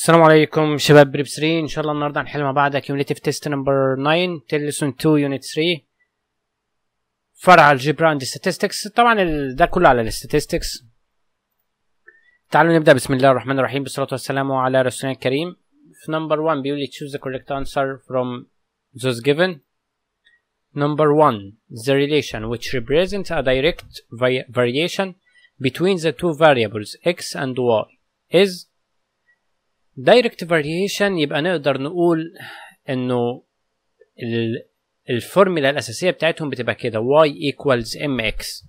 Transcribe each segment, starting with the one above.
السلام عليكم شباب بريب 3 ان شاء الله النهارده هنحل مع بعض cumulative test نمبر 9 تيلسون 2 يونت 3 فرع الجبرا اند statistics طبعا ال- ده كله على الستاتستكس تعالوا نبدا بسم الله الرحمن الرحيم بالصلاه والسلام على رسولنا الكريم في نمبر 1 بيقول لي choose the correct answer from those given number 1 the relation which represents a direct vi- variation between the two variables x and y is direct variation يبقى نقدر نقول انه ال- الفورمولا الاساسيه بتاعتهم بتبقى كده y equals mx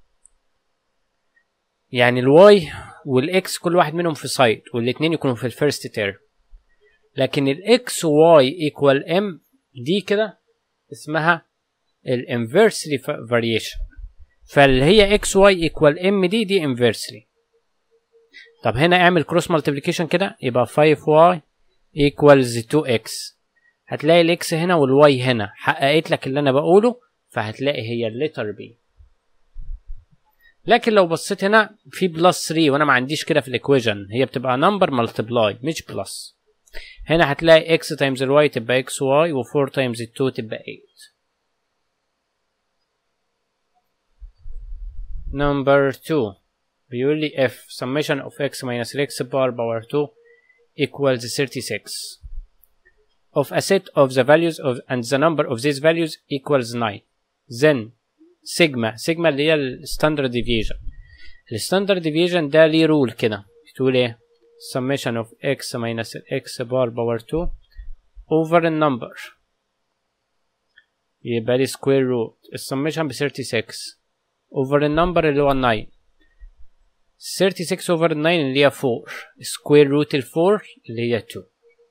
يعني الواي والاكس كل واحد منهم في سايد والاتنين يكونوا في الفيرست تيرم لكن الاكس واي ايكوال ام دي كده اسمها الانفرسلي فاريشن فاللي هي اكس واي ايكوال ام دي دي انفرسلي طب هنا اعمل كروس مالتيبليكيشن كده يبقى 5y equals 2x هتلاقي الاكس هنا والواي هنا حققت لك اللي انا بقوله فهتلاقي هي الليتر بي لكن لو بصيت هنا في بلس 3 وانا ما عنديش كده في الايكويجن هي بتبقى نمبر ملتبلاي مش بلس هنا هتلاقي x تايمز الواي تبقى xy و4 تايمز 2 تبقى 8 نمبر 2 بيقول لي if summation of x minus x bar power 2 equals 36 of a set of the values of and the number of these values equals 9 then sigma sigma اللي هي الستاندرد deviation الستاندرد deviation ده ليه رول كده بتقول ايه summation of x minus x bar power 2 over a number يبقى لي square root السميشن ب 36 over a number اللي هو 9 36 over 9 اللي هي 4 square root ال 4 اللي هي 2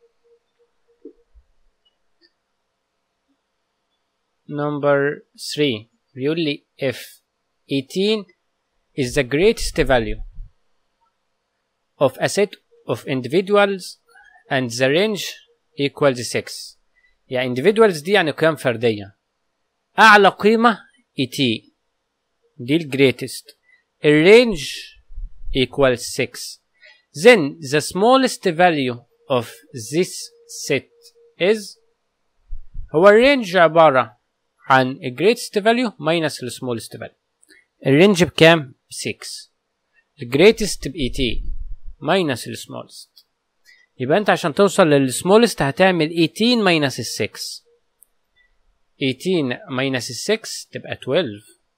number 3 بيقول لي if 18 is the greatest value of a set of individuals and the range equals 6 يعني individuals دي يعني قيم فردية أعلى قيمة 18 دي ال greatest الرينج equals 6 then the smallest value of this set is هو الرينج عبارة عن ال greatest value minus ال smallest value الرينج بكام؟ 6 ال greatest ب 18 minus ال smallest يبقى انت عشان توصل لل smallest هتعمل 18 minus ال 6 18 minus ال 6 تبقى 12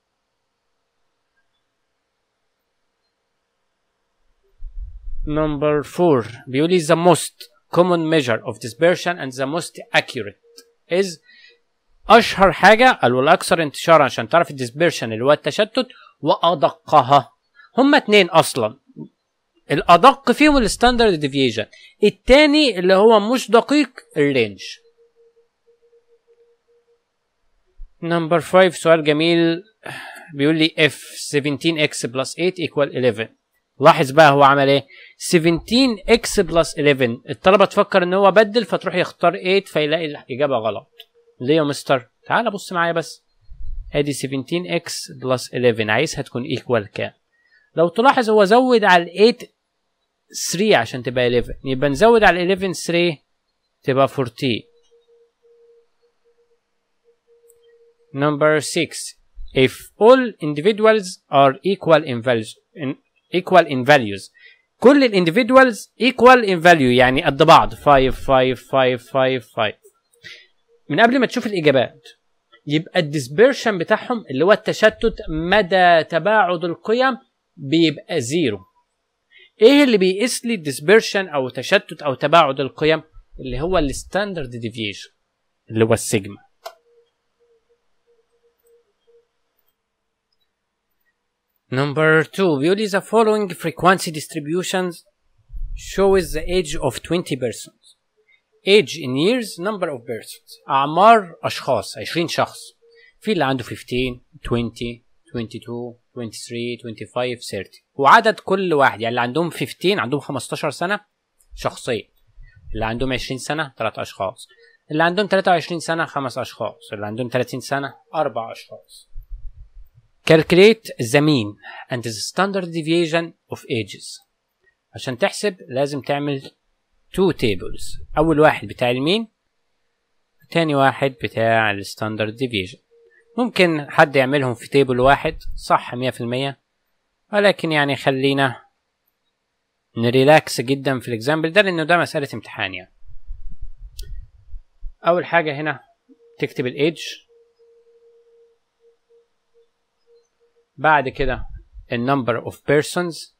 Number 4 بيقول لي the most common measure of dispersion and the most accurate is أشهر حاجة أو الأكثر انتشارا عشان تعرف الديسبيرشن اللي هو التشتت وأدقها هما اتنين أصلا الأدق فيهم الستاندرد ديفيجن التاني اللي هو مش دقيق الرينج نمبر 5 سؤال جميل بيقول لي if 17x plus 8 equal 11 لاحظ بقى هو عمل ايه 17x plus 11 الطلبه تفكر ان هو بدل فتروح يختار 8 فيلاقي الاجابه غلط ليه يا مستر تعال بص معايا بس ادي 17x plus 11 عايزها تكون equal كام لو تلاحظ هو زود على ال 8 3 عشان تبقى 11 يبقى نزود على ال 11 3 تبقى 14 Number 6 if all individuals are equal in values in equal in values كل ال individuals equal in value يعني قد بعض 5 5 5 5 5 من قبل ما تشوف الإجابات يبقى الديسبيرشن بتاعهم اللي هو التشتت مدى تباعد القيم بيبقى زيرو ايه اللي بيقيس لي الديسبيرشن او تشتت او تباعد القيم اللي هو الستاندرد ديفيشن اللي هو السيجما Number 2 بيقول لي the following frequency distributions shows the age of 20 persons age in years number of persons أعمار أشخاص 20 شخص في اللي عنده 15 20 22 23 25 30 وعدد كل واحد يعني اللي عندهم 15 عندهم 15 سنة شخصين اللي عندهم 20 سنة 3 أشخاص اللي عندهم 23 سنة 5 أشخاص اللي عندهم 30 سنة 4 أشخاص Calculate the mean and the standard deviation of ages عشان تحسب لازم تعمل two tables اول واحد بتاع المين تاني واحد بتاع الستاندرد ديفيجن ممكن حد يعملهم في تيبل واحد صح مية في المية ولكن يعني خلينا نريلاكس جدا في الاكزامبل ده لانه ده مسألة امتحان يعني اول حاجة هنا تكتب الايدج بعد كده النمبر اوف persons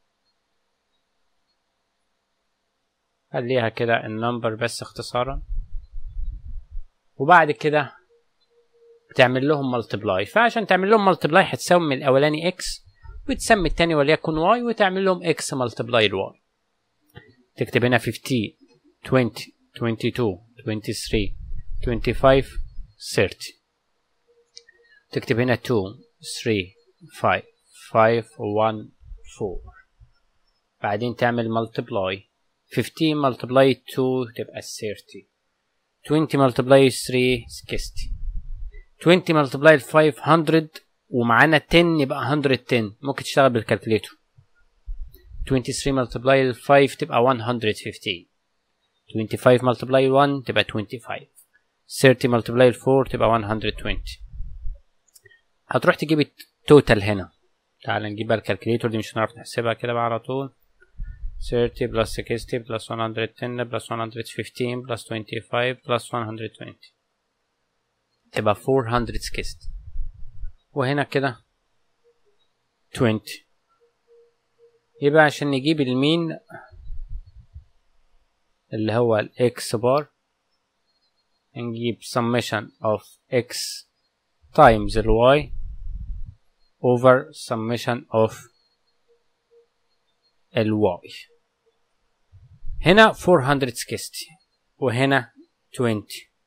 خليها كده النمبر بس اختصارا وبعد كده بتعمل لهم ملتبلاي فعشان تعمل لهم ملتبلاي هتسمي الاولاني اكس وتسمي التاني وليكن واي وتعمل لهم اكس ملتبلاي الواي تكتب هنا 15 20 22 23 25 30 تكتب هنا 2 3 5 5 1 4 بعدين تعمل ملتبلاي 15 ملتبلاي 2 تبقى 30 20 ملتبلاي 3 60 20 ملتبلاي 500 ومعانا 10 يبقى 110 ممكن تشتغل بالكالكوليتر 23 ملتبلاي 5 تبقى 150 25 ملتبلاي 1 تبقى 25 30 ملتبلاي 4 تبقى 120 هتروح تجيب التوتال هنا تعال نجيب الكالكوليتر دي مش هنعرف نحسبها كده بقى على طول 30 plus 60 plus 110 plus 115 plus 25 plus 120 تبقى 460 وهنا كده 20 يبقى عشان نجيب المين اللي هو الاكس بار نجيب summation of x times ال y over summation of ال y هنا 460 وهنا 20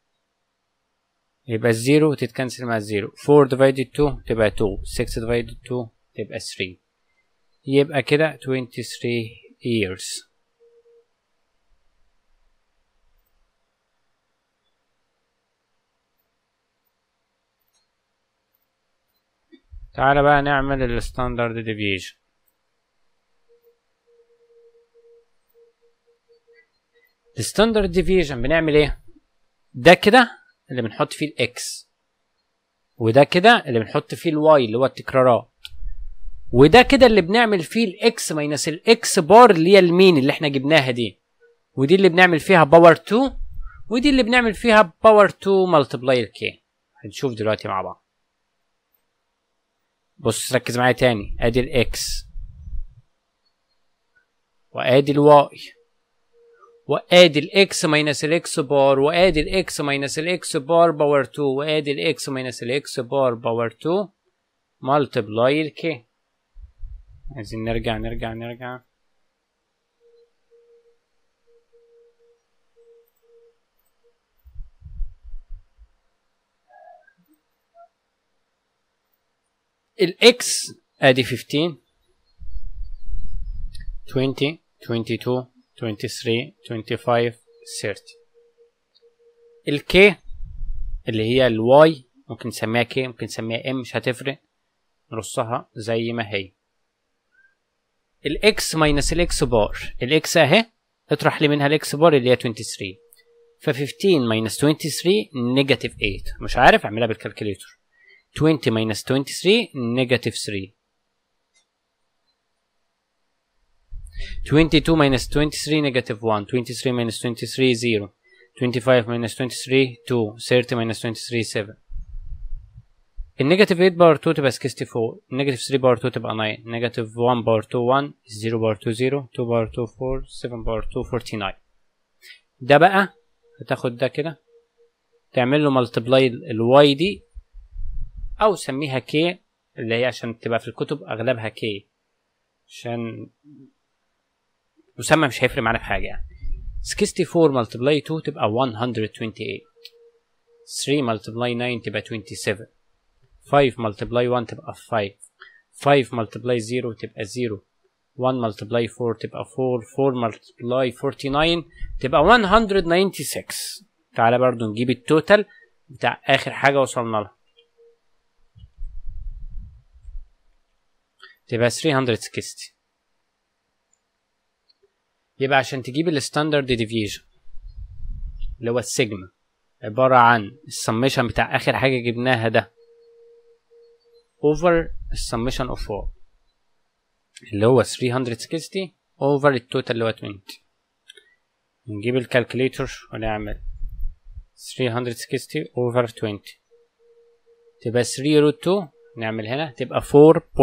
يبقى الزيرو تتكنسل مع الزيرو 4 divided 2 تبقى 2 6 divided 2 تبقى 3 يبقى كده 23 years تعالى بقى نعمل الستاندرد ديفيجن الستاندرد ديفيجن بنعمل ايه ده كده اللي بنحط فيه الاكس وده كده اللي بنحط فيه الواي اللي هو التكرارات وده كده اللي بنعمل فيه الاكس ماينس الاكس بار اللي هي المين اللي احنا جبناها دي ودي اللي بنعمل فيها باور 2 ودي اللي بنعمل فيها باور 2 ملتبلاي الكي هنشوف دلوقتي مع بعض بص ركز معايا تاني ادي الاكس وادي الواي وادي الاكس ماينس الاكس بار وادي الاكس ماينس الاكس بار باور 2 وادي الاكس ماينس الاكس بار باور 2 ملتبلاي الكي عايزين نرجع نرجع نرجع الاكس ادي 15 20 22 23 25 30 الكي اللي هي الواي ممكن نسميها كي ممكن نسميها ام مش هتفرق نرصها زي ما هي الاكس ماينس الاكس بار الاكس اهي اطرح لي منها الاكس بار اللي هي 23 ف 15 ماينس 23 نيجاتيف 8 مش عارف اعملها بالكالكوليتر 20 minus 23 negative 3 22 minus 23 negative 1 23 minus 23 0 25 minus 23 2 30 minus 23 7 النيجاتيف 8 باور 2 تبقى 64 النيجاتيف 3 باور 2 تبقى 9 نيجاتيف 1 باور 2 1 0 باور 2 0 2 باور 2 4 7 باور 2 49 ده بقى هتاخد ده كده تعمل له ملتبلاي الواي دي او سميها كي اللي هي عشان تبقى في الكتب اغلبها كي عشان مسمى مش هيفرق معانا في حاجه يعني 64 ملتبلاي 2 تبقى 128 3 ملتبلاي 9 تبقى 27 5 ملتبلاي 1 تبقى 5 5 ملتبلاي 0 تبقى 0 1 ملتبلاي 4 تبقى 4 4 ملتبلاي 49 تبقى 196 تعالى برضو نجيب التوتال بتاع اخر حاجه وصلنا لها تبقى 360 يبقى عشان تجيب الستاندرد ديفيجن اللي هو السيجما عبارة عن السميشن بتاع آخر حاجة جبناها ده over السميشن of 4 اللي هو 360 over التوتال اللي هو 20 نجيب الكالكوليتر ونعمل 360 over 20 تبقى 3 روت 2 نعمل هنا تبقى 4.24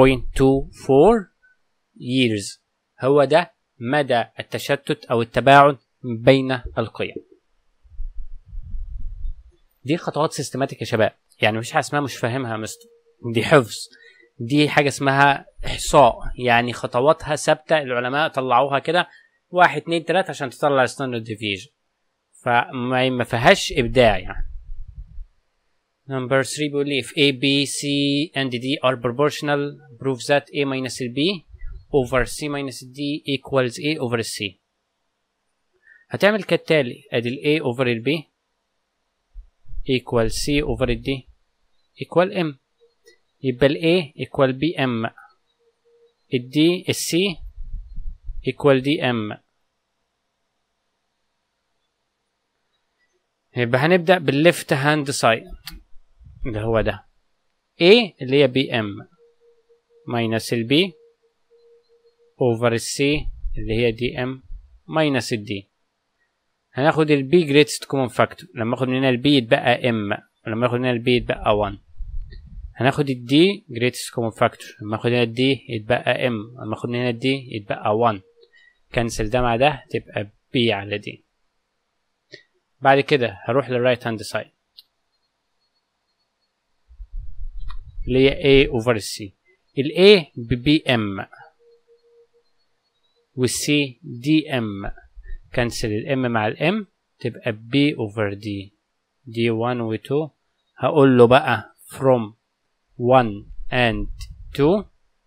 years هو ده مدى التشتت أو التباعد بين القيم دي خطوات سيستماتيك يا شباب يعني مفيش حاجه اسمها مش فاهمها مستر دي حفظ دي حاجه اسمها احصاء يعني خطواتها ثابته العلماء طلعوها كده واحد اتنين تلاته عشان تطلع ستاندرد ديفيجن فما ما فيهاش ابداع يعني Number 3 بيقول لي if A, B, C and D are proportional prove that A minus B over C minus D equals A over C هتعمل كالتالي ادي ال A over ال B equal C over ال D equal M يبقى ال A equal B M ال D ال C equal D M يبقى هنبدأ بالليفت هاند سايد اللي هو ده A اللي هي بي ام ماينس ال B اوفر ال C اللي هي دي ام ماينس ال D هناخد ال B greatest common factor لما اخد من هنا ال B يتبقى M ولما اخد من هنا ال B يتبقى 1 هناخد ال D greatest common factor لما اخد هنا ال D يتبقى M لما اخد من هنا ال D يتبقى 1 كنسل ده مع ده تبقى B على D بعد كده هروح للرايت هاند سايد اللي هي A over C ال A ب BM وال C DM كنسل ال M مع ال M تبقى B over D D1 و 2 هقول له بقى from 1 and 2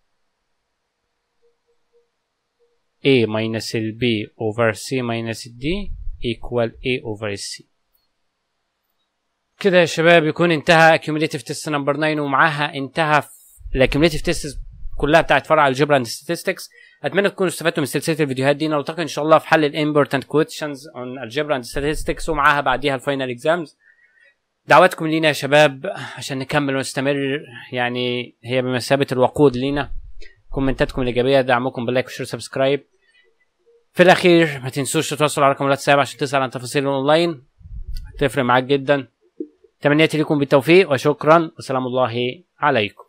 A minus ال B over C minus ال D equal A over C كده يا شباب يكون انتهى cumulative test نمبر 9 ومعاها انتهى الكيوميليتيف تيست كلها بتاعت فرع الجبر اند statistics اتمنى تكونوا استفدتوا من سلسله الفيديوهات دي نلتقي ان شاء الله في حل الامبورتنت كويشنز اون الجبر اند statistics ومعاها بعديها الفاينل اكزامز دعواتكم لينا يا شباب عشان نكمل ونستمر يعني هي بمثابه الوقود لينا كومنتاتكم الايجابيه دعمكم باللايك وشير سبسكرايب في الاخير ما تنسوش تتواصلوا على رقم الواتساب عشان تسال عن تفاصيل الاونلاين هتفرق معاك جدا تمنياتي لكم بالتوفيق وشكرا وسلام الله عليكم